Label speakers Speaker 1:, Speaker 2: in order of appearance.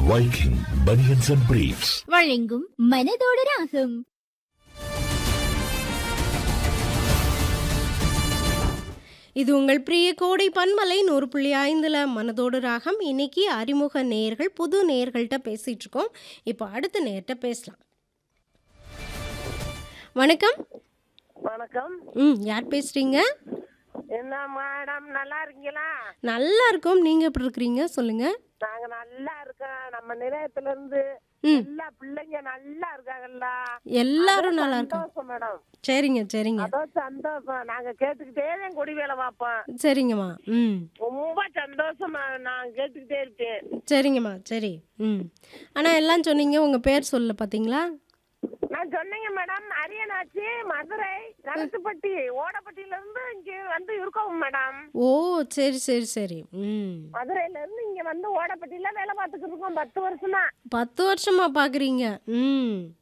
Speaker 1: Viking Bunions and Briefs.
Speaker 2: வழங்கும் மனதோடு ராகம்
Speaker 3: இது உங்கள் பிரிய கோடை பன்மலை நூறு புள்ளி ஐந்தில் மனதோடு ராகம் இன்னைக்கு அறிமுக நேயர்கள் புது நேயர்கள்ட்ட பேசிட்டு இருக்கோம் இப்போ அடுத்த நேர்கிட்ட பேசலாம் வணக்கம்
Speaker 4: வணக்கம்
Speaker 3: ம் யார் பேசுறீங்க
Speaker 4: என்ன மேடம் நல்லா இருக்கீங்களா
Speaker 3: நல்லா இருக்கோம் நீங்க எப்படி இருக்கிறீங்க சொல்லுங்க
Speaker 4: நாங்க நல்லா இருக்கோம் நம்ம நிலையத்துல இருந்து
Speaker 3: ம்.
Speaker 4: எல்லா பிள்ளைங்க நல்லா இருக்காங்கல்ல
Speaker 3: எல்லாரும் நல்லா இருக்காங்க
Speaker 4: சந்தோஷம் மேடம்
Speaker 3: சரிங்க சரிங்க
Speaker 4: அதோ சந்தோஷம் நாங்க கேட்டுக்கிட்டே தான் கொடி வேலை பார்ப்போம்
Speaker 3: சரிங்கம்மா ம்
Speaker 4: ரொம்ப சந்தோஷமா நான் கேட்டுக்கிட்டே இருப்பேன்
Speaker 3: சரிங்கம்மா சரி ம் ஆனால் எல்லாம் சொன்னீங்க உங்கள் பேர் சொல்ல பார்த்தீங்களா
Speaker 4: நான் சொன்னேங்க மேடம் அரியனாச்சி மதுரை கருத்துப்பட்டி ஓடப்பட்டியில இருந்து இங்க வந்து இருக்கோம் மேடம்
Speaker 3: ஓ சரி சரி சரி ம்
Speaker 4: மதுரையில இருந்து இங்க வந்து ஓடப்பட்டியில வேலை பார்த்துக்கிட்டு இருக்கோம் பத்து வருஷமா
Speaker 3: பத்து வருஷமா பார்க்குறீங்க ம்